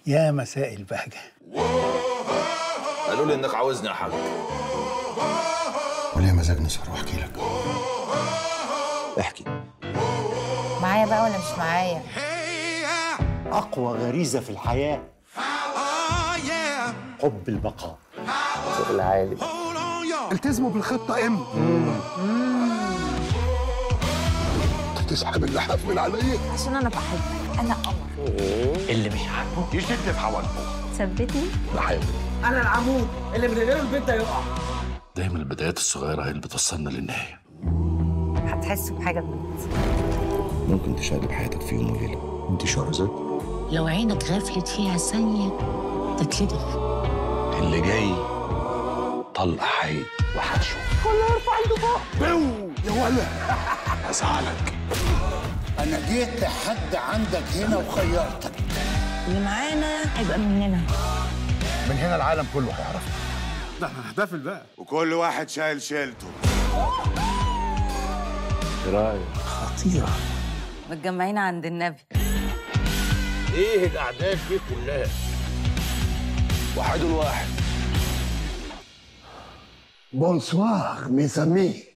يا مساء البهجة قالوا لي انك عاوزني يا حاج وليه مزاج نسهر واحكي لك احكي معايا بقى ولا مش معايا أقوى غريزة في الحياة حب البقاء شغل عالي التزموا بالخطة ام تسحب اللحاف من عليا عشان انا بحبك انا قمر اللي مش عاجبه يشد في حوالي ثبتني بحاول انا العمود اللي من غيره البيت ده يقع دايما البدايات الصغيرة هي اللي بتوصلنا للنهاية هتحسوا بحاجه بجد ممكن تشقلب حياتك في يوم وليلة انت شهرزاد لو عينك غفلت فيها ثانية تتلدغ اللي جاي طلق حي وحشو يا ولا هزعلك أنا جيت لحد عندك هنا وخيرتك اللي معانا هيبقى مننا من هنا العالم كله هيعرفك وكل واحد شايل شيلته متجمعين عند النبي ايه الاعداد دي كلها وحيد الواحد بونسوار ميز امي